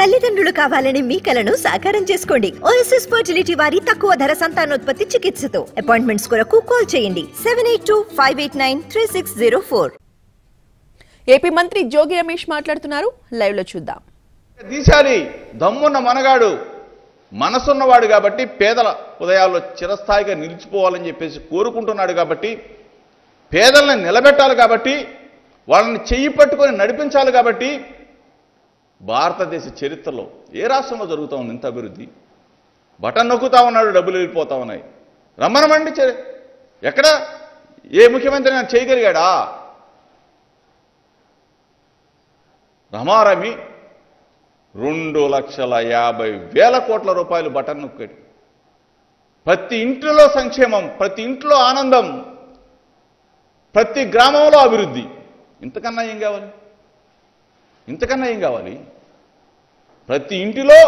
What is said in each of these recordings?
తల్లిదండ్రులు కావాలని మీ కలను సాకారం చేసుకోండి ఓఎస్ఎస్ ఫర్టిలిటీ వారి తక్కువ ధర సంతానోత్పత్తి చికిత్సతో అపాయింట్మెంట్స్ కొరకు కాల్ చేయండి seven eight two five eight nine three six zero four AP మంత్రి జోగి రమేష్ మాట్లాడుతున్నారు లైవ్ లో చూద్దాం తీశాలి దమ్మున్న మనగాడు మనసున్నవాడు కాబట్టి పేదల ఉదయాల్లో చిరస్థాయిగా నిలిచిపోవాలని చెప్పేసి కోరుకుంటున్నాడు కాబట్టి పేదలను నిలబెట్టాలి కాబట్టి వాళ్ళని చెయ్యి పట్టుకొని నడిపించాలి కాబట్టి భారతదేశ చరిత్రలో ఏ రాష్ట్రంలో జరుగుతూ ఉంది ఇంత అభివృద్ధి బటన్ నొక్కుతా ఉన్నాడు డబ్బులు వెళ్ళిపోతా ఉన్నాయి రమ్మనమండి చే- ఎక్కడ ఏ ముఖ్యమంత్రి అయినా చేయగలిగాడా రమారమి రెండు లక్షల యాభై వేల కోట్ల రూపాయలు బటన్ నొక్కాడు ప్రతి ఇంట్లో సంక్షేమం ప్రతి ఇంట్లో ఆనందం ప్రతి గ్రామంలో అభివృద్ధి ఇంతకన్నా ఏం కావాలి ఇంతకన్నా ఏం కావాలి ప్రతి ఇంటిలో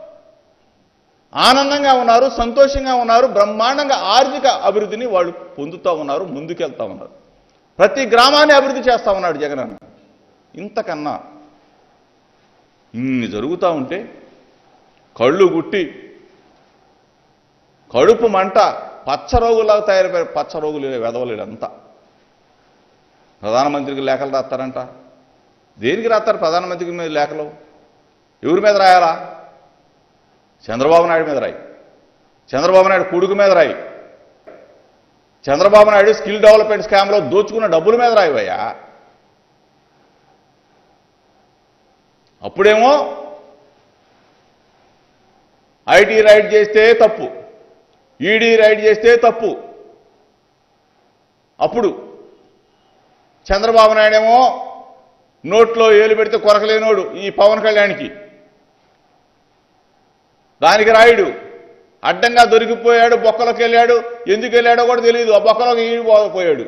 ఆనందంగా ఉన్నారు సంతోషంగా ఉన్నారు బ్రహ్మాండంగా ఆర్థిక అభివృద్ధిని వాళ్ళు పొందుతూ ఉన్నారు ముందుకెళ్తా ఉన్నారు ప్రతి గ్రామాన్ని అభివృద్ధి చేస్తా ఉన్నాడు జగన్ అన్న ఇంతకన్నా ఇన్ని జరుగుతూ ఉంటే కళ్ళు గుట్టి కడుపు మంట పచ్చ రోగులాగా తయారైపోయారు పచ్చ రోగులు వెదవలేడు అంతా ప్రధానమంత్రికి లేఖలు రాస్తారంట దేనికి రాస్తారు ప్రధానమంత్రికి మీద లేఖలు ఎవరి మీద రాయాలా చంద్రబాబు నాయుడు మీద రాయి చంద్రబాబు నాయుడు కొడుకు మీద రాయి చంద్రబాబు నాయుడు స్కిల్ డెవలప్మెంట్ స్కామ్లో దోచుకున్న డబ్బుల మీద రాయివయ్యా అప్పుడేమో ఐటీ రైడ్ చేస్తే తప్పు ఈడీ రైడ్ చేస్తే తప్పు అప్పుడు చంద్రబాబు నాయుడేమో నోట్లో ఏలు పెడితే కొరకలేనోడు ఈ పవన్ కళ్యాణ్కి దానికి రాయుడు అడ్డంగా దొరికిపోయాడు బొక్కలోకి వెళ్ళాడు ఎందుకు వెళ్ళాడో కూడా తెలియదు ఆ బొక్కలోకి ఈడిపోయాడు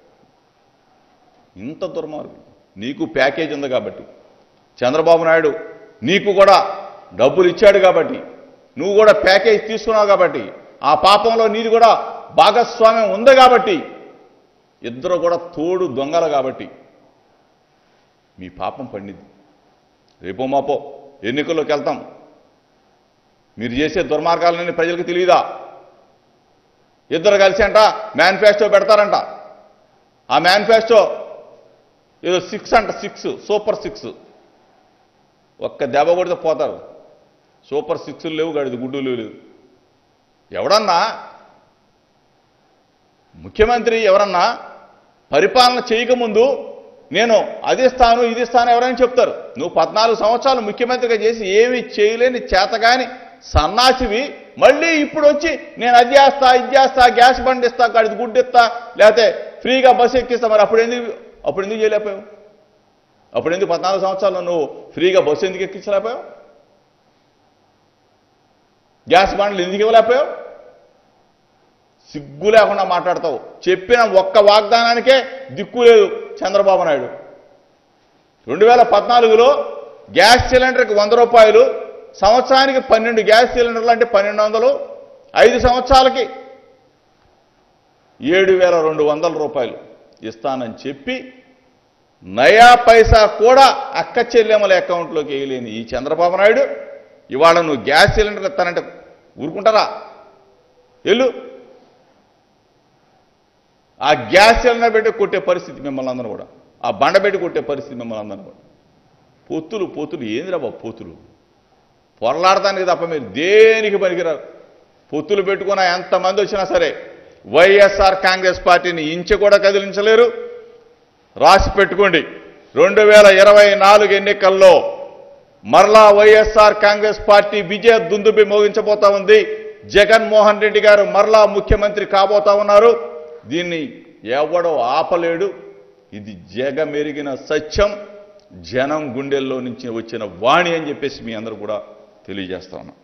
ఇంత దుర్మార్గం నీకు ప్యాకేజ్ ఉంది కాబట్టి చంద్రబాబు నాయుడు నీకు కూడా డబ్బులు ఇచ్చాడు కాబట్టి నువ్వు కూడా ప్యాకేజ్ తీసుకున్నావు కాబట్టి ఆ పాపంలో నీది కూడా భాగస్వామ్యం ఉంది కాబట్టి ఇద్దరు కూడా తోడు దొంగలు కాబట్టి మీ పాపం పండిద్ది రేపో మాపో ఎన్నికల్లోకి వెళ్తాం మీరు చేసే దుర్మార్గాలన్నీ ప్రజలకు తెలియదా ఇద్దరు కలిసి అంట మేనిఫెస్టో పెడతారంట ఆ మేనిఫెస్టో ఏదో సిక్స్ అంట సిక్స్ సూపర్ సిక్స్ ఒక్క దెబ్బ కొడితే పోతారు సూపర్ సిక్స్లు లేవు గడిది గుడ్డులు లేవు ఎవడన్నా ముఖ్యమంత్రి ఎవరన్నా పరిపాలన చేయకముందు నేను అది ఇస్తాను ఇది ఇస్తాను ఎవరైనా చెప్తారు నువ్వు పద్నాలుగు సంవత్సరాలు ముఖ్యమంత్రిగా చేసి ఏమీ చేయలేని చేతగాని సన్నాసివి మళ్ళీ ఇప్పుడు వచ్చి నేను అది చేస్తా ఇది చేస్తా గ్యాస్ బండి ఇస్తా గడిది గుడ్డు ఇస్తా లేకపోతే ఫ్రీగా బస్సు ఎక్కిస్తా మరి అప్పుడు ఎందుకు అప్పుడు ఎందుకు చేయలేకపోయావు అప్పుడు ఎందుకు పద్నాలుగు సంవత్సరాలు నువ్వు ఫ్రీగా బస్సు ఎందుకు ఎక్కించలేకపోయావు గ్యాస్ బండ్లు ఎందుకు ఇవ్వలేకపోయావు సిగ్గు లేకుండా మాట్లాడతావు చెప్పిన ఒక్క వాగ్దానానికే దిక్కు లేదు చంద్రబాబు నాయుడు రెండు వేల పద్నాలుగులో గ్యాస్ సిలిండర్కి వంద రూపాయలు సంవత్సరానికి పన్నెండు గ్యాస్ సిలిండర్లు అంటే పన్నెండు వందలు ఐదు సంవత్సరాలకి ఏడు వేల రెండు వందల రూపాయలు ఇస్తానని చెప్పి నయా పైసా కూడా అక్క చెల్లెమ్మల అకౌంట్లోకి వేయలేని ఈ చంద్రబాబు నాయుడు ఇవాళ నువ్వు గ్యాస్ సిలిండర్ ఇస్తానంటే ఊరుకుంటారా వెళ్ళు ఆ గ్యాస్ సిలిండర్ పెట్టి కొట్టే పరిస్థితి మిమ్మల్ని అందరూ కూడా ఆ బండ పెట్టి కొట్టే పరిస్థితి మిమ్మల్ని అందరూ కూడా పొత్తులు పొత్తులు ఏందిరా బాబు పొత్తులు పొరలాడటానికి తప్ప మీరు దేనికి పనికిరారు పొత్తులు పెట్టుకున్న ఎంతమంది వచ్చినా సరే వైఎస్ఆర్ కాంగ్రెస్ పార్టీని ఇంచు కూడా కదిలించలేరు రాసి పెట్టుకోండి రెండు వేల ఇరవై నాలుగు ఎన్నికల్లో మరలా వైఎస్ఆర్ కాంగ్రెస్ పార్టీ విజయ దుందుబి మోగించబోతా ఉంది జగన్మోహన్ రెడ్డి గారు మరలా ముఖ్యమంత్రి కాబోతా ఉన్నారు దీన్ని ఎవడో ఆపలేడు ఇది జగమెరిగిన సత్యం జనం గుండెల్లో నుంచి వచ్చిన వాణి అని చెప్పేసి మీ అందరూ కూడా తెలియజేస్తా ఉన్నాం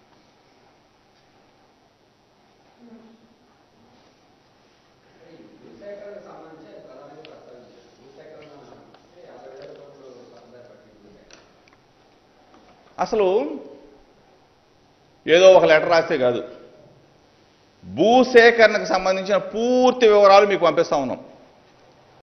అసలు ఏదో ఒక లెటర్ రాస్తే కాదు భూసేకరణకు సంబంధించిన పూర్తి వివరాలు మీకు పంపిస్తా ఉన్నాం